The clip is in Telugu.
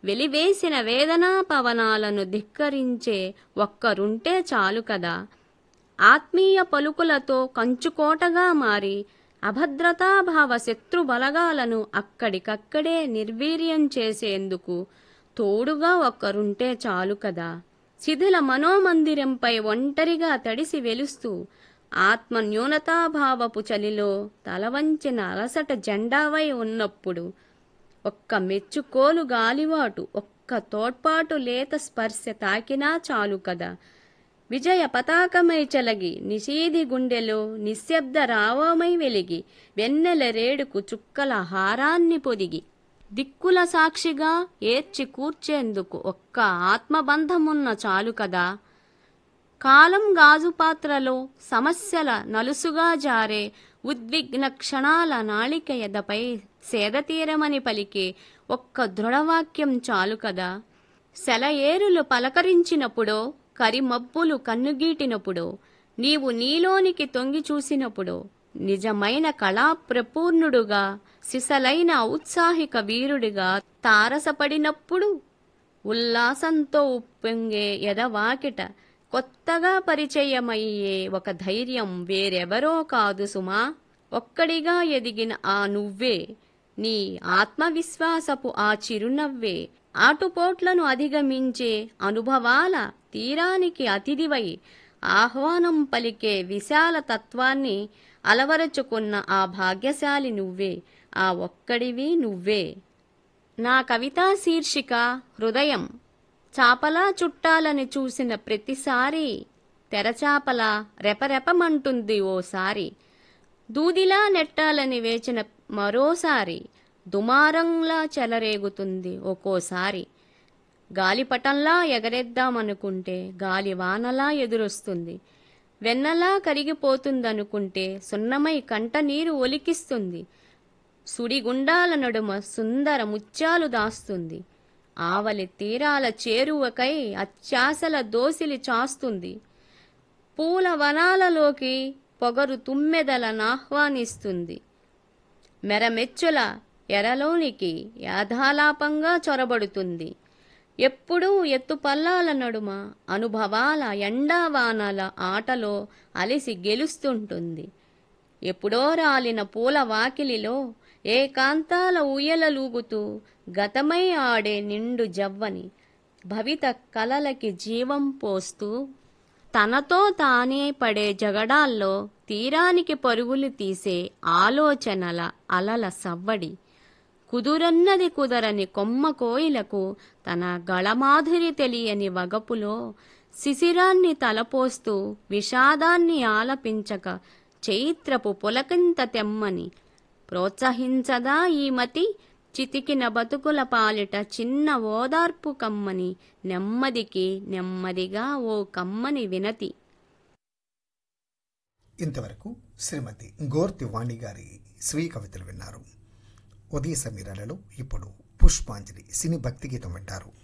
వెలివేసిన వేదనా పవనాలను ధిక్కరించే ఒక్కరుంటే చాలు కదా ఆత్మీయ పలుకులతో కంచుకోటగా మారి అభద్రతాభావ శత్రు బలగాలను అక్కడికక్కడే నిర్వీర్యం చేసేందుకు తోడుగా ఒక్కరుంటే చాలు కదా శిథిల మనోమందిరంపై ఒంటరిగా తడిసి వెలుస్తూ ఆత్మ న్యూనతాభావపు చలిలో తలవంచిన అలసట జెండావై ఉన్నప్పుడు ఒక్క మెచ్చుకోలు గాలివాటు ఒక్క తోడ్పాటు లేత స్పర్శ తాకినా చాలు కదా విజయ పతాకమై చెలగి నిషీధి గుండెలో నిశ్శబ్ద రావమై వెలిగి వెన్నెల రేడుకు చుక్కల హారాన్ని పొదిగి దిక్కుల సాక్షిగా ఏర్చి కూర్చేందుకు ఒక్క ఆత్మబంధమున్న చాలు కదా కాలం గాజు పాత్రలో సమస్యల నలుసుగా జారే ఉద్విగ్న క్షణాల నాళిక ఎదపై సేదతీరమని పలికే ఒక్క దృఢవాక్యం చాలు కదా సెలయేరులు పలకరించినప్పుడో కరిమబ్బులు కన్నుగీటినప్పుడో నీవు నీలోనికి తొంగి చూసినప్పుడో నిజమైన కళాప్రపూర్ణుడుగా సిసలైన ఔత్సాహిక వీరుడిగా తారసపడినప్పుడు ఉల్లాసంతో ఉప్పొంగే ఎదవాకిట కొత్తగా పరిచయమయ్యే ఒక ధైర్యం వేరెవరో కాదు సుమా ఒక్కడిగా ఎదిగిన ఆ నువ్వే నీ ఆత్మవిశ్వాసపు ఆ చిరునవ్వే ఆటుపోట్లను అధిగమించే అనుభవాల తీరానికి అతిథివై ఆహ్వానం పలికే విశాల తత్వాన్ని అలవరచుకున్న ఆ భాగ్యశాలి నువ్వే ఆ ఒక్కడివి నువ్వే నా కవితా శీర్షిక హృదయం చాపలా చుట్టాలని చూసిన ప్రతిసారి తెరచాపలా రెపరెపమంటుంది ఓసారి దూదిలా నెట్టాలని వేచిన మరోసారి దుమారంలా చెలరేగుతుంది ఒక్కోసారి గాలిపటంలా ఎగరేద్దామనుకుంటే గాలివానలా ఎదురొస్తుంది వెన్నలా కరిగిపోతుందనుకుంటే సున్నమై కంట నీరు ఒలికిస్తుంది సుడిగుండాల నడుమ సుందర ముత్యాలు దాస్తుంది ఆవలి తీరాల చేరువకై అత్యాశల దోసిలి చాస్తుంది పూల వనాలలోకి పొగరు తుమ్మెదలనాహ్వానిస్తుంది మెరమెచ్చుల ఎరలోనికి యాధాలాపంగా చొరబడుతుంది ఎప్పుడూ ఎత్తుపల్లాల నడుమ అనుభవాల ఎండావానల ఆటలో అలిసి గెలుస్తుంటుంది ఎప్పుడో రాలిన పూల వాకిలిలో ఏకాంతాల ఊయలలూగుతూ గతమై ఆడే నిండు జవ్వని భవిత కలలకి జీవం పోస్తూ తనతో తానే పడే జగడాల్లో తీరానికి పరుగులు తీసే ఆలోచనల అలల సవ్వడి కుదురన్నది కుదరని కొమ్మ కోయిలకు తన గళమాధురి తెలియని వగపులో శిశిరాన్ని తలపోస్తూ విషాదాన్ని ఆలపించక చైత్రపు పులకింత తెమ్మని ప్రోత్సహించదా ఈ మతి చితికిన బతుకుల పాలిట చిన్న ఓదార్పు కమ్మని నెమ్మదికి నెమ్మదిగా ఓ కమ్మని వినతి ఇంతవరకు శ్రీమతి గోర్తి వాణి గారి స్వీయ కవితలు విన్నారు ఉదయ సమీరాలలో ఇప్పుడు పుష్పాంజలి సినీ భక్తి గీతం వింటారు